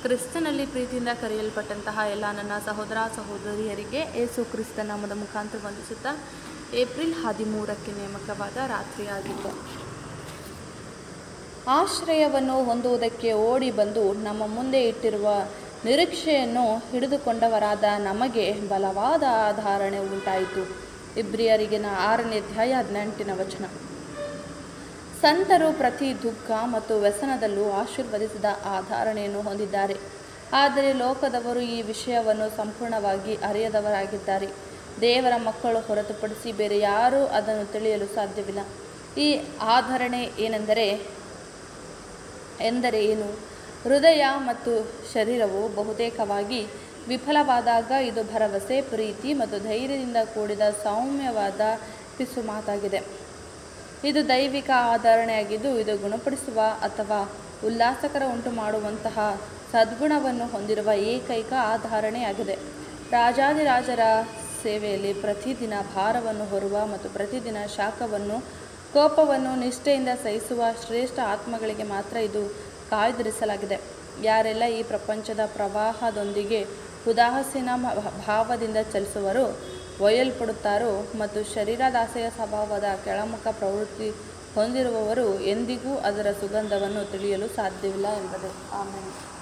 ಕ್ರಿಸ್ತನಲ್ಲಿ ಪ್ರೀತಿಯಿಂದ ಕರೆಯಲ್ಪಟ್ಟಂತಹ ಎಲ್ಲ ನನ್ನ ಸಹೋದರ ಸಹೋದರಿಯರಿಗೆ ಏಸು ಕ್ರಿಸ್ತ ನಾಮದ ಮುಖಾಂತರ ವಂದಿಸುತ್ತಾ ಏಪ್ರಿಲ್ ಹದಿಮೂರಕ್ಕೆ ನೇಮಕವಾದ ರಾತ್ರಿಯಾಗಿದೆ ಆಶ್ರಯವನ್ನು ಹೊಂದುವುದಕ್ಕೆ ಓಡಿ ಬಂದು ನಮ್ಮ ಮುಂದೆ ಇಟ್ಟಿರುವ ನಿರೀಕ್ಷೆಯನ್ನು ಹಿಡಿದುಕೊಂಡವರಾದ ನಮಗೆ ಬಲವಾದ ಆಧಾರಣೆ ಉಂಟಾಯಿತು ಇಬ್ರಿಯರಿಗಿನ ಆರನೇ ಅಧ್ಯಾಯ ಹದಿನೆಂಟನೇ ವಚನ ಸಂತರು ಪ್ರತಿ ದುಃಖ ಮತ್ತು ವ್ಯಸನದಲ್ಲೂ ಆಶೀರ್ವದಿಸಿದ ಆಧಾರಣೆಯನ್ನು ಹೊಂದಿದ್ದಾರೆ ಆದರೆ ಲೋಕದವರು ಈ ವಿಷಯವನ್ನು ಸಂಪೂರ್ಣವಾಗಿ ಅರಿಯದವರಾಗಿದ್ದಾರೆ ದೇವರ ಮಕ್ಕಳು ಹೊರತುಪಡಿಸಿ ಬೇರೆ ಯಾರೂ ಅದನ್ನು ತಿಳಿಯಲು ಸಾಧ್ಯವಿಲ್ಲ ಈ ಆಧರಣೆ ಏನೆಂದರೆ ಎಂದರೆ ಏನು ಹೃದಯ ಮತ್ತು ಶರೀರವು ಬಹುತೇಕವಾಗಿ ವಿಫಲವಾದಾಗ ಇದು ಭರವಸೆ ಪ್ರೀತಿ ಮತ್ತು ಧೈರ್ಯದಿಂದ ಕೂಡಿದ ಸೌಮ್ಯವಾದ ಪಿಸು ಮಾತಾಗಿದೆ ಇದು ದೈವಿಕ ಆಧರಣೆಯಾಗಿದ್ದು ಇದು ಗುಣಪಡಿಸುವ ಅಥವಾ ಉಲ್ಲಾಸಕರ ಉಂಟು ಮಾಡುವಂತಹ ಸದ್ಗುಣವನ್ನು ಹೊಂದಿರುವ ಏಕೈಕ ಆಧಾರಣೆಯಾಗಿದೆ ರಾಜಾದಿರಾಜರ ಸೇವೆಯಲ್ಲಿ ಪ್ರತಿದಿನ ಭಾರವನ್ನು ಹೊರುವ ಮತ್ತು ಪ್ರತಿದಿನ ಶಾಖವನ್ನು ಕೋಪವನ್ನು ನಿಷ್ಠೆಯಿಂದ ಸಹಿಸುವ ಶ್ರೇಷ್ಠ ಆತ್ಮಗಳಿಗೆ ಮಾತ್ರ ಇದು ಕಾಯ್ದಿರಿಸಲಾಗಿದೆ ಯಾರೆಲ್ಲ ಈ ಪ್ರಪಂಚದ ಪ್ರವಾಹದೊಂದಿಗೆ ಉದಾಸೀನ ಮ- ಭಾವದಿಂದ ಚಲಿಸುವರು ಒಯ್ಯಲ್ಪಡುತ್ತಾರೋ ಮತ್ತು ಶರೀರದಾಸೆಯ ಸ್ವಭಾವದ ಕೆಳಮುಖ ಪ್ರವೃತ್ತಿ ಹೊಂದಿರುವವರು ಎಂದಿಗೂ ಅದರ ಸುಗಂಧವನ್ನು ತಿಳಿಯಲು ಸಾಧ್ಯವಿಲ್ಲ ಎಂಬುದು ಆಮೇಲೆ